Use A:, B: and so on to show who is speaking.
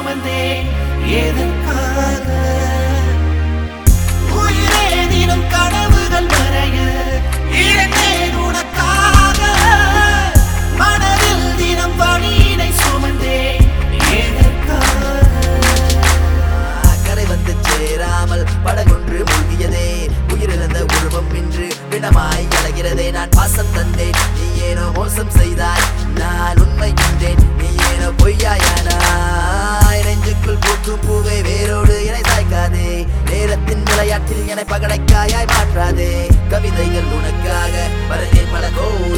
A: சுமந்தேன் எதற்காக உயிரே தினம் கனவுகள் மறைய இழந்தேன் உனக்காக மனதில் தினம் வழியினை சுமந்தேன் எதற்காக
B: கரை வந்து சேராமல் படகொன்று மூழ்கியதே உயிரிழந்த உருவம் இன்று விடமாய் அழகிறதே நான் பாசம் தந்தேன் நீ ஏனோ மோசம் செய்தாய் நான் உண்மை கண்டேன் நீ ஏனோ பொய்யாயானாய் நெஞ்சுக்குள் பூக்கும் பூவை வேரோடு என்னை சாய்க்காதே நேரத்தின் விளையாட்டில் என்னை பகடைக்காயாய் மாற்றாதே கவிதைகள் உனக்காக வரதேன் பல கோடி